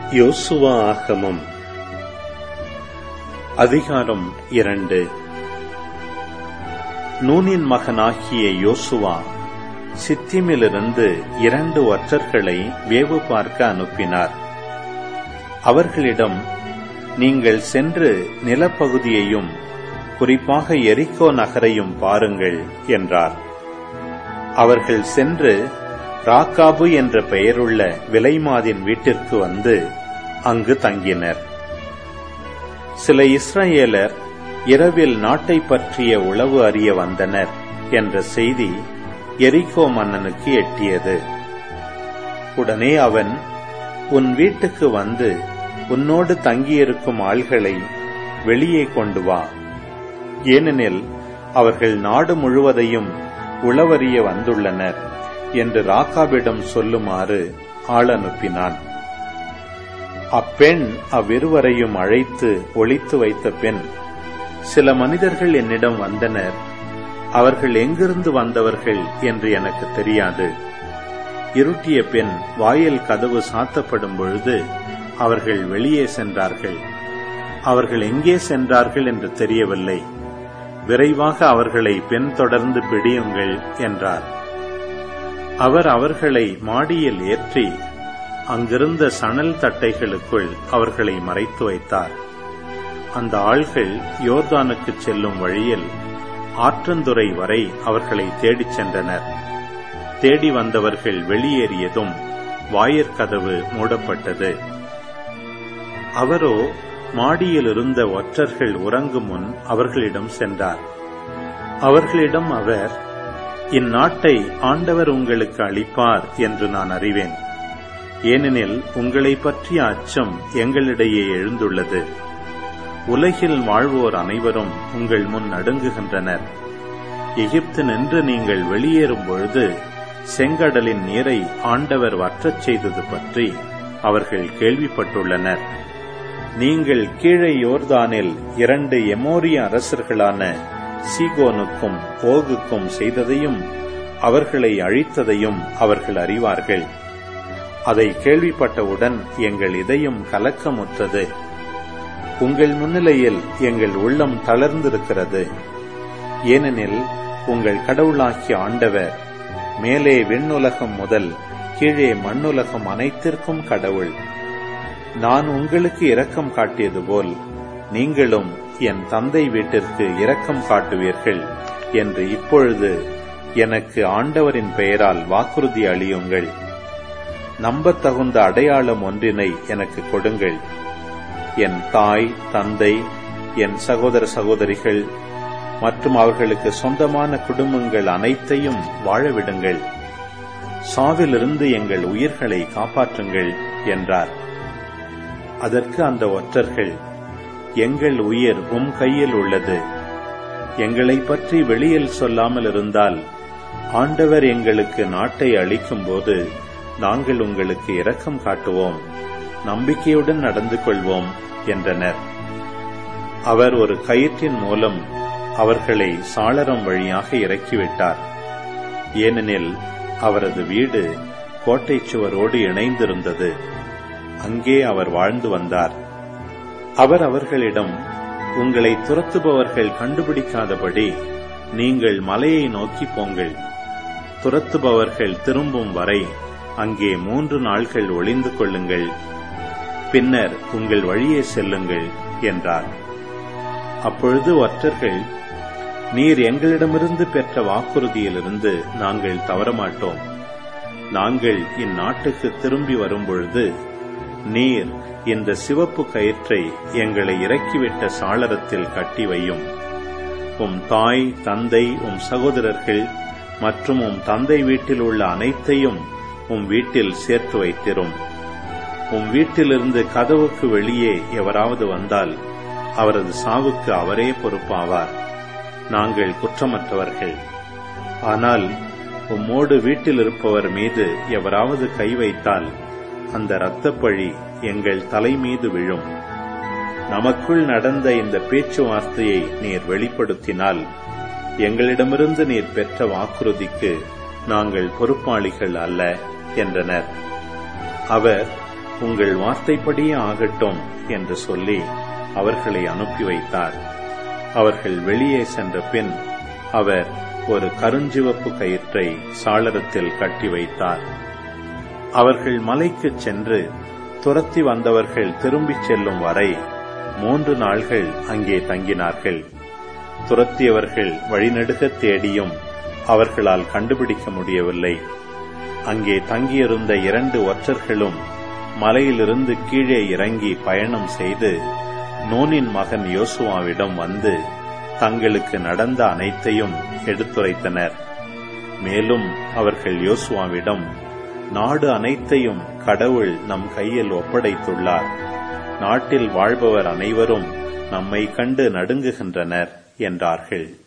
யோசுவா ஆகமம் அதிகாரம் இரண்டு நூனின் மகனாகிய யோசுவா சித்திமிலிருந்து இரண்டு ஒற்றர்களை வேவு பார்க்க அனுப்பினார் அவர்களிடம் நீங்கள் சென்று நிலப்பகுதியையும் குறிப்பாக எரிக்கோ நகரையும் பாருங்கள் என்றார் அவர்கள் சென்று ராக்காபு என்ற பெயருள்ள விலைமாதின் வீட்டிற்கு வந்து அங்கு தங்கினர் சில இஸ்ரேலர் இரவில் நாட்டை பற்றிய உளவு அறிய வந்தனர் என்ற செய்தி எரிகோ மன்னனுக்கு எட்டியது உடனே அவன் உன் வீட்டுக்கு வந்து உன்னோடு தங்கியிருக்கும் ஆள்களை வெளியே கொண்டு வா ஏனெனில் அவர்கள் நாடு முழுவதையும் உளவறிய வந்துள்ளனர் என்று ராக்காவிடம் சொல்லுமாறு ஆள் அனுப்பினான் அப்பெண் அவ்விருவரையும் அழைத்து ஒளித்து வைத்த பெண் சில மனிதர்கள் என்னிடம் வந்தனர் அவர்கள் எங்கிருந்து வந்தவர்கள் என்று எனக்கு தெரியாது இருட்டிய பெண் வாயில் கதவு சாத்தப்படும் பொழுது அவர்கள் வெளியே சென்றார்கள் அவர்கள் எங்கே சென்றார்கள் என்று தெரியவில்லை விரைவாக அவர்களை பெண் தொடர்ந்து பிடியுங்கள் என்றார் அவர் அவர்களை மாடியில் ஏற்றி அங்கிருந்த சணல் தட்டைகளுக்குள் அவர்களை மறைத்து வைத்தார் அந்த ஆள்கள் யோர்தானுக்கு செல்லும் வழியில் ஆற்றந்துறை வரை அவர்களை தேடிச் சென்றனர் தேடி வந்தவர்கள் வெளியேறியதும் வாயிற்கதவு மூடப்பட்டது அவரோ மாடியில் இருந்த ஒற்றர்கள் உறங்கும் முன் அவர்களிடம் சென்றார் அவர்களிடம் அவர் இந்நாட்டை ஆண்டவர் உங்களுக்கு அளிப்பார் என்று நான் அறிவேன் ஏனெனில் உங்களை பற்றிய அச்சம் எங்களிடையே எழுந்துள்ளது உலகில் வாழ்வோர் அனைவரும் உங்கள் முன் நடுங்குகின்றனர் எகிப்து நின்று நீங்கள் வெளியேறும் பொழுது செங்கடலின் நீரை ஆண்டவர் வற்றச் செய்தது பற்றி அவர்கள் கேள்விப்பட்டுள்ளனர் நீங்கள் கீழே யோர்தானில் இரண்டு எமோரிய அரசர்களான சீகோனுக்கும் ஓகுக்கும் செய்ததையும் அவர்களை அழித்ததையும் அவர்கள் அறிவார்கள் அதை கேள்விப்பட்டவுடன் எங்கள் இதயம் கலக்கமுற்றது உங்கள் முன்னிலையில் எங்கள் உள்ளம் தளர்ந்திருக்கிறது ஏனெனில் உங்கள் கடவுளாகிய ஆண்டவர் மேலே விண்ணுலகம் முதல் கீழே மண்ணுலகம் அனைத்திற்கும் கடவுள் நான் உங்களுக்கு இரக்கம் காட்டியது போல் நீங்களும் என் தந்தை வீட்டிற்கு இரக்கம் காட்டுவீர்கள் என்று இப்பொழுது எனக்கு ஆண்டவரின் பெயரால் வாக்குறுதி அளியுங்கள் நம்பத்தகுந்த அடையாளம் ஒன்றினை எனக்கு கொடுங்கள் என் தாய் தந்தை என் சகோதர சகோதரிகள் மற்றும் அவர்களுக்கு சொந்தமான குடும்பங்கள் அனைத்தையும் வாழவிடுங்கள் சாவிலிருந்து எங்கள் உயிர்களை காப்பாற்றுங்கள் என்றார் அதற்கு அந்த ஒற்றர்கள் எங்கள் உயிர் உம் கையில் உள்ளது எங்களை பற்றி வெளியில் சொல்லாமல் இருந்தால் ஆண்டவர் எங்களுக்கு நாட்டை அளிக்கும் போது நாங்கள் உங்களுக்கு இரக்கம் காட்டுவோம் நம்பிக்கையுடன் நடந்து கொள்வோம் என்றனர் அவர் ஒரு கயிற்றின் மூலம் அவர்களை சாளரம் வழியாக இறக்கிவிட்டார் ஏனெனில் அவரது வீடு கோட்டை சுவரோடு இணைந்திருந்தது அங்கே அவர் வாழ்ந்து வந்தார் அவர் அவர்களிடம் உங்களை துரத்துபவர்கள் கண்டுபிடிக்காதபடி நீங்கள் மலையை நோக்கி போங்கள் துரத்துபவர்கள் திரும்பும் வரை அங்கே மூன்று நாள்கள் ஒளிந்து கொள்ளுங்கள் பின்னர் உங்கள் வழியே செல்லுங்கள் என்றார் அப்பொழுது ஒற்றர்கள் நீர் எங்களிடமிருந்து பெற்ற வாக்குறுதியிலிருந்து நாங்கள் தவறமாட்டோம் நாங்கள் இந்நாட்டுக்கு திரும்பி வரும்பொழுது நீர் இந்த சிவப்பு கயிற்றை எங்களை இறக்கிவிட்ட சாளரத்தில் கட்டி வையும் உம் தாய் தந்தை உம் சகோதரர்கள் மற்றும் உம் தந்தை வீட்டில் உள்ள அனைத்தையும் உம் வீட்டில் சேர்த்து வைத்திரும் உம் வீட்டிலிருந்து கதவுக்கு வெளியே எவராவது வந்தால் அவரது சாவுக்கு அவரே பொறுப்பாவார் நாங்கள் குற்றமற்றவர்கள் ஆனால் உம்மோடு வீட்டில் இருப்பவர் மீது எவராவது கை வைத்தால் அந்த இரத்தப்பழி எங்கள் தலை மீது விழும் நமக்குள் நடந்த இந்த பேச்சுவார்த்தையை நீர் வெளிப்படுத்தினால் எங்களிடமிருந்து நீர் பெற்ற வாக்குறுதிக்கு நாங்கள் பொறுப்பாளிகள் அல்ல என்றனர் அவர் உங்கள் வார்த்தைப்படியே ஆகட்டும் என்று சொல்லி அவர்களை அனுப்பி வைத்தார் அவர்கள் வெளியே சென்ற பின் அவர் ஒரு கருஞ்சிவப்பு கயிற்றை சாளரத்தில் கட்டி வைத்தார் அவர்கள் மலைக்குச் சென்று துரத்தி வந்தவர்கள் திரும்பிச் செல்லும் வரை மூன்று நாள்கள் அங்கே தங்கினார்கள் துரத்தியவர்கள் வழிநெடுக தேடியும் அவர்களால் கண்டுபிடிக்க முடியவில்லை அங்கே தங்கியிருந்த இரண்டு ஒற்றர்களும் மலையிலிருந்து கீழே இறங்கி பயணம் செய்து நூனின் மகன் யோசுவாவிடம் வந்து தங்களுக்கு நடந்த அனைத்தையும் எடுத்துரைத்தனர் மேலும் அவர்கள் யோசுவாவிடம் நாடு அனைத்தையும் கடவுள் நம் கையில் ஒப்படைத்துள்ளார் நாட்டில் வாழ்பவர் அனைவரும் நம்மை கண்டு நடுங்குகின்றனர் என்றார்கள்